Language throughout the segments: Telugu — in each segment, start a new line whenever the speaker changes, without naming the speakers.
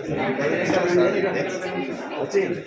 వచ్చేయండి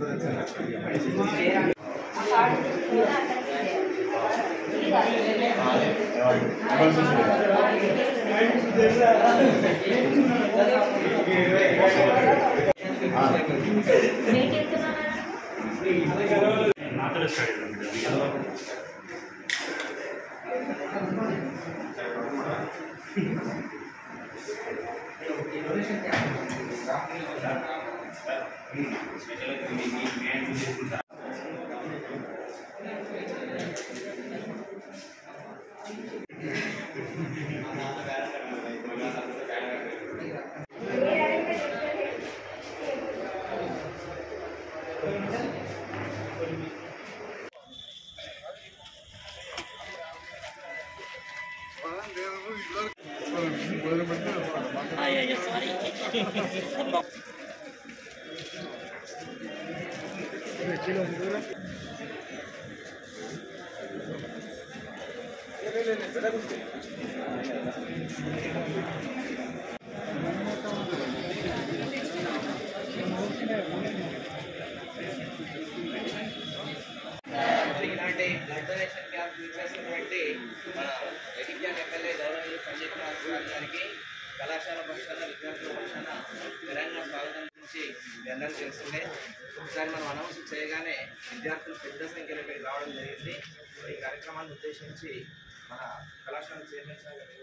ఇలాంటి బ్లడ్ డొనేషన్ క్యాంప్ చేసినటువంటి మన జగిత్యాల ఎమ్మెల్యే గౌరవనీయులు సంజయ్ కుమార్ గౌడ్ గారికి కళాశాల పక్షాన విద్యార్థుల పక్షాన తెలంగాణ స్వాగతం నుంచి మీ అందరికీ తెలిసిందే ఒకసారి మనం అనౌన్స్ చేయగానే విద్యార్థులు పెద్ద సంఖ్యలో ఇక్కడికి రావడం జరిగింది ఈ కార్యక్రమాన్ని ఉద్దేశించి మన కళాశాల చైర్మన్ సార్ గారు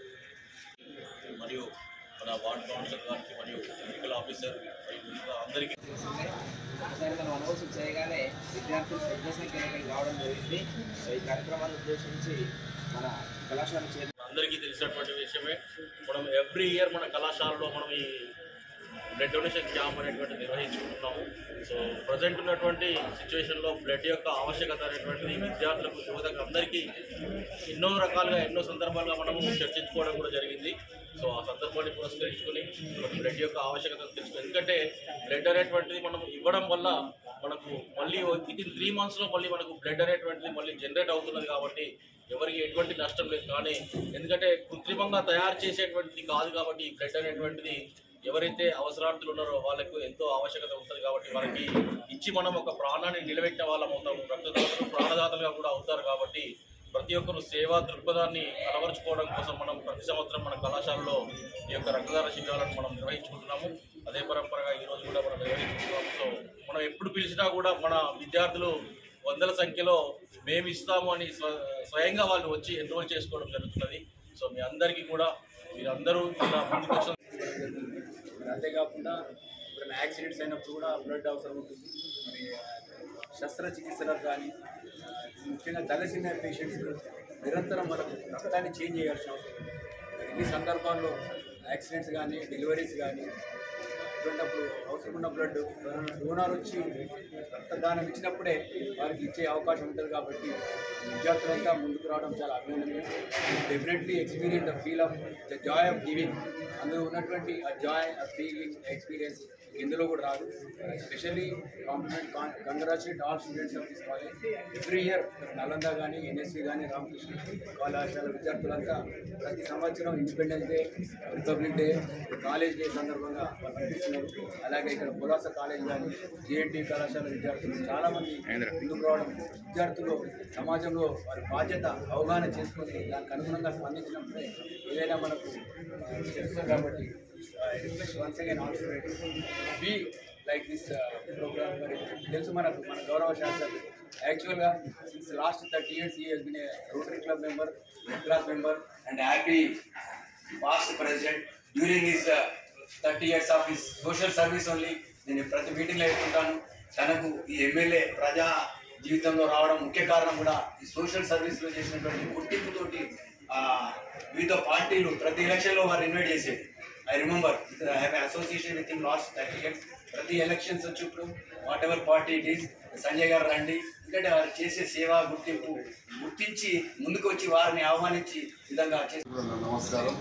మరియు మన వార్డ్ కౌన్సిలర్ గారికి మరియు మెడికల్ ఆఫీసర్ మరియు మిగతా అందరికీ
తెలిసిందే ఒకసారి మనం అనౌన్స్ చేయగానే విద్యార్థులు పెద్ద సంఖ్యలో ఇక్కడికి రావడం జరిగింది సో ఈ కార్యక్రమాన్ని ఉద్దేశించి మన కళాశాల చైర్మన్
అందరికీ తెలిసినటువంటి విషయమే మనం ఎవ్రీ ఇయర్ మన కళాశాలలో మనం ఈ బ్లడ్ డొనేషన్ క్యాంప్ అనేటువంటి నిర్వహించుకుంటున్నాము సో ప్రజెంట్ ఉన్నటువంటి సిచ్యువేషన్లో బ్లడ్ యొక్క ఆవశ్యకత అనేటువంటిది విద్యార్థులకు యువతకు అందరికీ ఎన్నో రకాలుగా ఎన్నో సందర్భాలుగా మనము చర్చించుకోవడం కూడా జరిగింది సో ఆ సందర్భాన్ని పురస్కరించుకొని బ్లడ్ యొక్క ఆవశ్యకతను తెలుసుకుని ఎందుకంటే బ్లడ్ అనేటువంటిది మనం ఇవ్వడం వల్ల మనకు మళ్ళీ విత్ ఇన్ త్రీ మంత్స్లో మళ్ళీ మనకు బ్లడ్ అనేటువంటిది మళ్ళీ జనరేట్ అవుతున్నది కాబట్టి ఎవరికి ఎటువంటి నష్టం లేదు కానీ ఎందుకంటే కృత్రిమంగా తయారు చేసేటువంటిది కాదు కాబట్టి ఈ బ్లడ్ అనేటువంటిది ఎవరైతే అవసరార్థులు ఉన్నారో వాళ్ళకు ఎంతో ఆవశ్యకత ఉంటుంది కాబట్టి వాళ్ళకి ఇచ్చి మనం ఒక ప్రాణాన్ని నిలబెట్టిన వాళ్ళం అవుతాము రక్తదాతలు ప్రాణదాతలుగా కూడా అవుతారు కాబట్టి ప్రతి ఒక్కరు సేవా దృక్పథాన్ని అలవరుచుకోవడం కోసం మనం ప్రతి సంవత్సరం మన కళాశాలలో ఈ యొక్క రక్తదాన శిబిరాలను మనం నిర్వహించుకుంటున్నాము అదే పరంపరగా ఈ రోజు కూడా మనం నిర్వహించుకుంటున్నాము సో మనం ఎప్పుడు పిలిచినా కూడా మన విద్యార్థులు వందల సంఖ్యలో మేము ఇస్తాము అని స్వ- స్వయంగా వాళ్ళు వచ్చి ఎన్రోల్ చేసుకోవడం జరుగుతున్నది సో మీ అందరికీ కూడా మీరందరూ ఇలా ముందుకు వచ్చిన
మరి అంతేకాకుండా ఇప్పుడు యాక్సిడెంట్స్ అయినప్పుడు కూడా బ్లడ్ అవసరం ఉంటుంది మరి శస్త్రచికిత్సలకు కానీ ఆ, ముఖ్యంగా తలసిన పేషెంట్స్ నిరంతరం మనకు రక్తాన్ని చేంజ్ చేయాల్సిన అవసరం ఉంది మరి ఎన్ని సందర్భాల్లో యాక్సిడెంట్స్ కానీ డెలివరీస్ కానీ ఇటువంటిప్పుడు అవసరం ఉన్న బ్లడ్ డోనార్ వచ్చి రక్తదానం ఇచ్చినప్పుడే వారికి ఇచ్చే అవకాశం ఉంటుంది కాబట్టి విద్యార్థులంతా ముందుకు రావడం చాలా అభినందనీయం definitely experience the feel of the joy of giving అందులో ఉన్నటువంటి ఆ జాయ్ ఆ ఫీలింగ్ ఎక్స్పీరియన్స్ ఇందులో కూడా రాదు especially compliment congratulate all students of this college every year Nalanda కానీ ఎన్ఎస్సి కానీ రామకృష్ణ కళాశాల విద్యార్థులంతా ప్రతి సంవత్సరం independence day republic day college day సందర్భంగా వాళ్ళు పంపిస్తున్నారు అలాగే ఇక్కడ పులాస కాలేజ్ కానీ జేఎన్టీ కళాశాల విద్యార్థులు చాలామంది ముందుకు రావడం విద్యార్థులు సమాజంలో వారి బాధ్యత అవగాహన చేసుకొని దానికి అనుగుణంగా స్పందించినప్పుడే ఏదైనా మనకు ఆ, తెలుస్తుంది కాబట్టి request once again all students be like this programme మరి తెలుసు మనకు మన గౌరవ శాస్త్రి యాక్చువల్గా సిన్స్ లాస్ట్ థర్టీ ఇయర్స్ ఈ he's been a rotary club member red cross member and happy past president during his thirty years of his social service only నేను ప్రతి మీటింగ్లో చెప్తుంటాను తనకు ఈ ఎమ్మెల్యే ప్రజా జీవితంలో రావడం ముఖ్య కారణం కూడా ఈ సోషల్ సర్వీస్లో చేసినటువంటి గుర్తింపుతోటి ఆ, వివిధ పార్టీలు ప్రతి ఎలక్షన్లో వారు ఇన్వైట్ చేసేది I remember I have association with in last thirty years ప్రతి ఎలక్షన్స్ వచ్చినప్పుడు whatever party it is Sanjay గారు రండి ఎందుకంటే వారు చేసే సేవ గుర్తింపు గుర్తించి ముందుకు వచ్చి వారిని ఆహ్వానించి ఈ విధంగా చేసి
నమస్కారం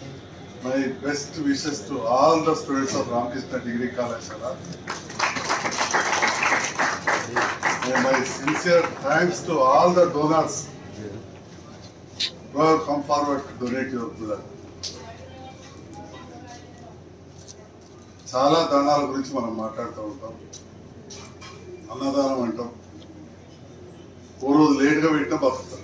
my best wishes to all the students of Ramakrishna degree కళాశాల my sincere thanks to all the donors who have come forward to donate your blood. చాలా దానాల గురించి మనం మాట్లాడుతూ ఉంటాం అన్నదానం అంటాం ఓ రోజు లేట్గా పెట్టినా బతుకుతాం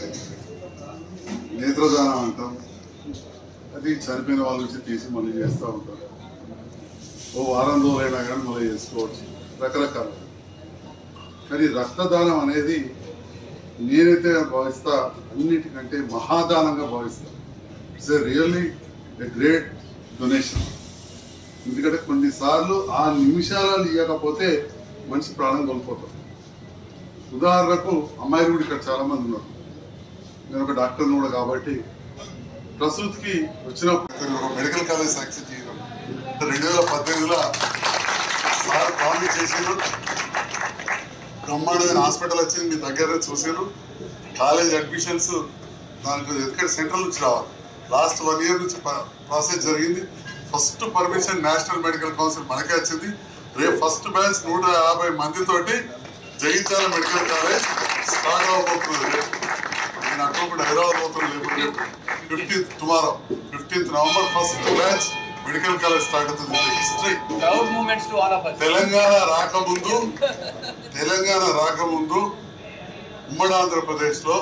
నేత్రదానం అంటాం అది చనిపోయిన వాళ్ళ నుంచి తీసి మళ్ళీ చేస్తూ ఉంటాం ఓ వారం రోజులైనా కానీ మళ్ళీ చేసుకోవచ్చు రకరకాలు కానీ రక్తదానం అనేది నేనైతే భావిస్తా అన్నిటికంటే మహాదానంగా భావిస్తా it's a really a great donation ఎందుకంటే కొన్నిసార్లు ఆ నిమిషాలు ఇవ్వకపోతే మనిషి ప్రాణం కోల్పోతాం ఉదాహరణకు అమ్మాయిలు కూడా ఇక్కడ చాలా మంది ఉన్నారు నేను ఒక డాక్టర్ని కూడా కాబట్టి ప్రసూతికి వచ్చినప్పుడు ఒక మెడికల్ కాలేజ్ సక్సెస్ చేయడం రెండు వేల పద్దెనిమిదిలో సార్ ప్రామిస్ చేసారు బ్రహ్మాండమైన హాస్పిటల్ వచ్చింది మీ దగ్గర చూసారు కాలేజ్ అడ్మిషన్స్ దానికి ఎక్కడ సెంట్రల్ నుంచి రావాలి లాస్ట్ వన్ ఇయర్ నుంచి ప్రాసెస్ జరిగింది first permission national medical council మనకే వచ్చింది రేపు ఫస్ట్ బ్యాచ్ నూట యాభై మందితోటి జగిత్యాల మెడికల్ కాలేజ్ స్టార్ట్ అవబోతుంది రేపు నేను అక్కడ హైదరాబాద్ పోతున్నాను రేపు రేపు fifteenth tomorrow fifteenth November first batch medical college start అవుతుంది history
proud moments to all of us
Telangana రాకముందు తెలంగాణ రాకముందు ఉమ్మడి ఆంధ్రప్రదేశ్లో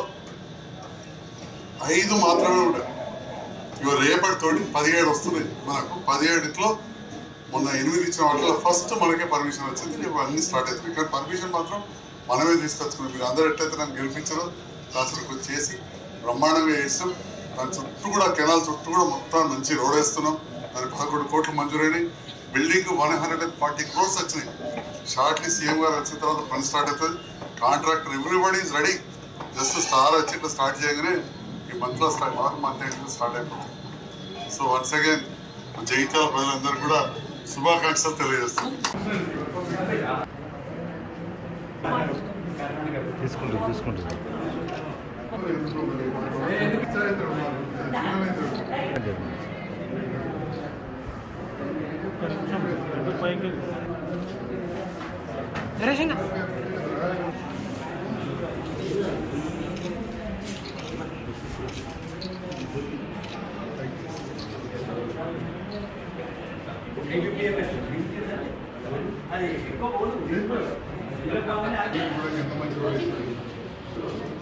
ఐదు మాత్రమే ఉండేవి ఇవి రేపటితోటి పదిహేడు వస్తున్నాయి మనకు పదిహేడులో మొన్న ఎనిమిది ఇచ్చిన వాటిలో ఫస్ట్ మనకే పర్మిషన్ వచ్చింది రేపు అన్ని స్టార్ట్ అవుతుంది కానీ పర్మిషన్ మాత్రం మనమే తీసుకొచ్చుకున్నాం మీరు అందరూ ఎట్లయితే నన్ను గెలిపించారో కాసులకు చేసి బ్రహ్మాండంగా చేస్తాం దాని చుట్టూ కూడా కెనాల్ చుట్టూ కూడా మొత్తం మంచి రోడ్ వేస్తున్నాం దాని పదకొండు కోట్లు మంజూరైనాయి building one hundred and forty crores వచ్చినాయి షార్ట్లీ సీఎం గారు వచ్చిన తర్వాత పని స్టార్ట్ అవుతుంది contractor everybody is ready just start వచ్చి ఇట్లా స్టార్ట్ చేయగానే ఈ మంత్లో start mark month end start అయిపోతుంది సో వన్స్ అగైన్ జగిత్యాల ప్రజలందరూ కూడా శుభాకాంక్షలు తెలియజేస్తాం
తీసుకుంటారు తీసుకుంటారు
ఎంత మంచి